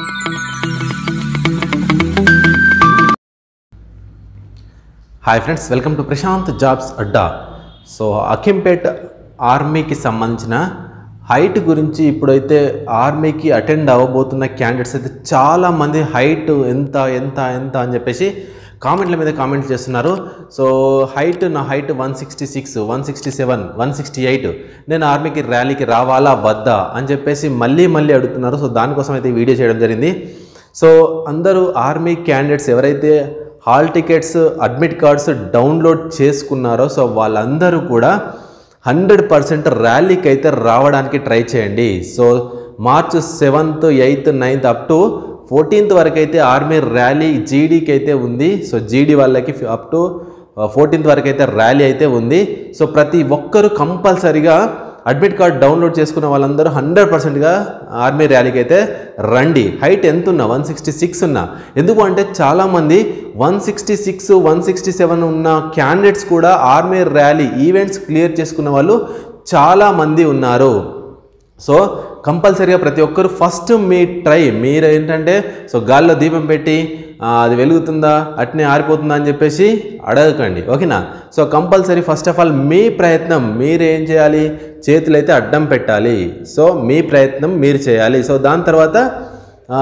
hi friends welcome to Prashanth jobs Adda so Hakimpet ఆర్మీకి సంబంధించిన height గురించి ఇప్పుడైతే ఆర్మీకి అటెండ్ అవ్వబోతున్న క్యాండిడేట్స్ అయితే చాలామంది హైట్ ఎంత ఎంత ఎంత అని చెప్పేసి కామెంట్ల మీద కామెంట్ చేస్తున్నారు సో హైట్ నా height one sixty six one sixty seven one sixty eight నేను ఆర్మీకి ర్యాలీకి రావాలా వద్దా అని చెప్పేసి మళ్ళీ మళ్ళీ అడుగుతున్నారు సో దానికోసం అయితే ఈ వీడియో చేయడం జరిగింది సో అందరూ ఆర్మీ క్యాండిడేట్స్ ఎవరైతే hall tickets admit cards download చేసుకున్నారో సో వాళ్ళందరూ కూడా హండ్రెడ్ పర్సెంట్ ర్యాలీకి అయితే రావడానికి ట్రై చేయండి so March seventh eighth ninth up to fourteenth వరకు అయితే ఆర్మీ ర్యాలీ జీడీకి అయితే ఉంది సో జీడీ వాళ్ళకి అప్ టు ఫోర్టీన్త్ వరకు అయితే ర్యాలీ అయితే ఉంది సో ప్రతి ఒక్కరూ కంపల్సరిగా అడ్మిట్ కార్డ్ డౌన్లోడ్ చేసుకున్న వాళ్ళందరూ హండ్రెడ్ పర్సెంట్గా ఆర్మీ ర్యాలీకి అయితే రండి హైట్ ఎంత ఉన్నా వన్ సిక్స్టీ సిక్స్ ఉన్నా ఎందుకు అంటే చాలామంది one sixty six one sixty seven ఉన్న క్యాండిడేట్స్ కూడా ఆర్మీ ర్యాలీ ఈవెంట్స్ క్లియర్ చేసుకున్న వాళ్ళు చాలామంది ఉన్నారు సో కంపల్సరీగా ప్రతి ఒక్కరు ఫస్ట్ మీ ట్రై మీరు ఏంటంటే సో గాల్లో దీపం పెట్టి ఆ, అది వెలుగుతుందా అట్నే ఆరిపోతుందా అని చెప్పేసి అడగకండి ఓకేనా so compulsory first of all మీ ప్రయత్నం మీరు ఏం చేయాలి చేతులు అయితే అడ్డం పెట్టాలి సో మీ ప్రయత్నం మీరు చేయాలి సో దాని తర్వాత ఆ,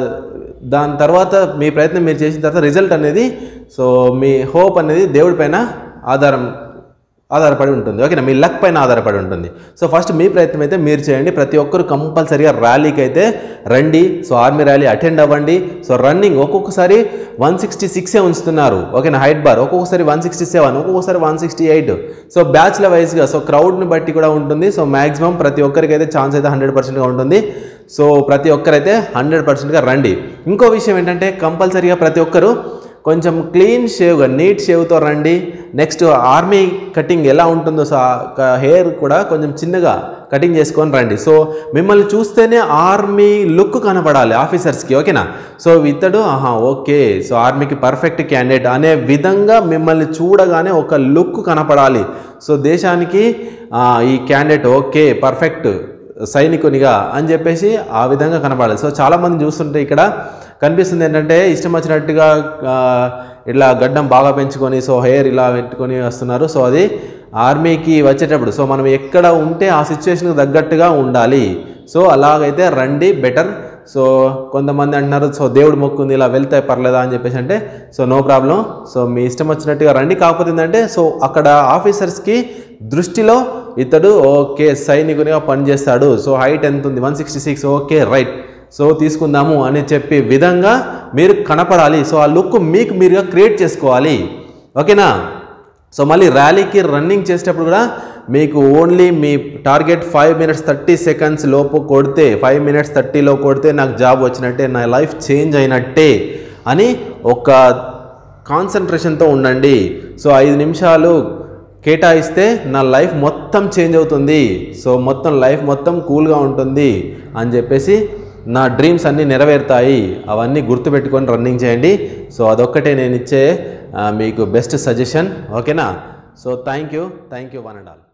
దాని తర్వాత మీ ప్రయత్నం మీరు చేసిన తర్వాత రిజల్ట్ అనేది సో మీ హోప్ అనేది దేవుడి పైన ఆధారం ఆధారపడి ఉంటుంది ఓకేనా మీ లక్ పైన ఆధారపడి ఉంటుంది సో ఫస్ట్ మీ ప్రయత్నం అయితే మీరు చేయండి ప్రతి ఒక్కరు కంపల్సరీగా ర్యాలీకి అయితే రండి సో ఆర్మీ ర్యాలీ అటెండ్ అవ్వండి సో రన్నింగ్ ఒక్కొక్కసారి వన్ సిక్స్టీ సిక్సే ఉంచుతున్నారు ఓకేనా హైట్ బార్ ఒక్కొక్కసారి వన్ సిక్స్టీ సెవెన్ ఒక్కొక్కసారి వన్ సిక్స్టీ ఎయిట్ సో బ్యాచ్ల వైజ్గా సో క్రౌడ్ని బట్టి కూడా ఉంటుంది సో మ్యాక్సిమం ప్రతి ఒక్కరికి అయితే ఛాన్స్ అయితే హండ్రెడ్ పర్సెంట్గా ఉంటుంది సో ప్రతి ఒక్కరైతే హండ్రెడ్ పర్సెంట్గా రండి ఇంకో విషయం ఏంటంటే కంపల్సరీగా ప్రతి ఒక్కరు కొంచెం క్లీన్ షేవ్గా నీట్ షేవ్తో రండి నెక్స్ట్ ఆర్మీ కటింగ్ ఎలా ఉంటుందో సో హెయిర్ కూడా కొంచెం చిన్నగా కటింగ్ చేసుకొని రండి సో మిమ్మల్ని చూస్తేనే ఆర్మీ లుక్ కనపడాలి ఆఫీసర్స్కి ఓకేనా సో ఇతడు ఆహా ఓకే సో ఆర్మీకి పర్ఫెక్ట్ క్యాండిడేట్ అనే విధంగా మిమ్మల్ని చూడగానే ఒక లుక్ కనపడాలి సో దేశానికి ఆ, ఈ క్యాండిడేట్ ఓకే పర్ఫెక్ట్ సైనికునిగా అని చెప్పేసి ఆ విధంగా కనపడాలి సో చాలామంది చూస్తుంటే ఇక్కడ కనిపిస్తుంది ఏంటంటే ఇష్టం వచ్చినట్టుగా ఆ, ఇట్లా గడ్డం బాగా పెంచుకొని సో హెయిర్ ఇలా పెట్టుకొని వస్తున్నారు సో అది ఆర్మీకి వచ్చేటప్పుడు సో మనం ఎక్కడ ఉంటే ఆ సిచ్యువేషన్కి తగ్గట్టుగా ఉండాలి సో అలాగైతే రండి బెటర్ సో కొంతమంది అంటున్నారు సో దేవుడు మొక్కుంది ఇలా వెళ్తే పర్లేదా అని చెప్పేసి అంటే సో నో ప్రాబ్లం సో మీ ఇష్టం వచ్చినట్టుగా రండి కాకపోతే ఏంటంటే సో అక్కడ ఆఫీసర్స్కి దృష్టిలో ఇతడు ఓకే సైనికునిగా పనిచేస్తాడు సో హైట్ ఎంత ఉంది one sixty six okay right so తీసుకుందాము అని చెప్పే విధంగా మీరు కనపడాలి సో ఆ లుక్ మీకు మీరుగా క్రియేట్ చేసుకోవాలి ఓకేనా సో మళ్ళీ ర్యాలీకి రన్నింగ్ చేసేటప్పుడు కూడా మీకు ఓన్లీ మీ target five minutes thirty seconds లోపు కొడితే ఫైవ్ మినిట్స్ థర్టీలో కొడితే నాకు జాబ్ వచ్చినట్టే నా లైఫ్ చేంజ్ అయినట్టే అని ఒక కాన్సన్ట్రేషన్తో ఉండండి సో ఐదు నిమిషాలు కేటాయిస్తే నా లైఫ్ మొత్తం చేంజ్ అవుతుంది సో మొత్తం లైఫ్ మొత్తం కూల్గా ఉంటుంది అని చెప్పేసి నా డ్రీమ్స్ అన్నీ నెరవేరుతాయి అవన్నీ గుర్తుపెట్టుకొని రన్నింగ్ చేయండి సో అదొక్కటే నేను ఇచ్చే ఆ, మీకు బెస్ట్ సజెషన్ ఓకేనా so thank you thank you one and all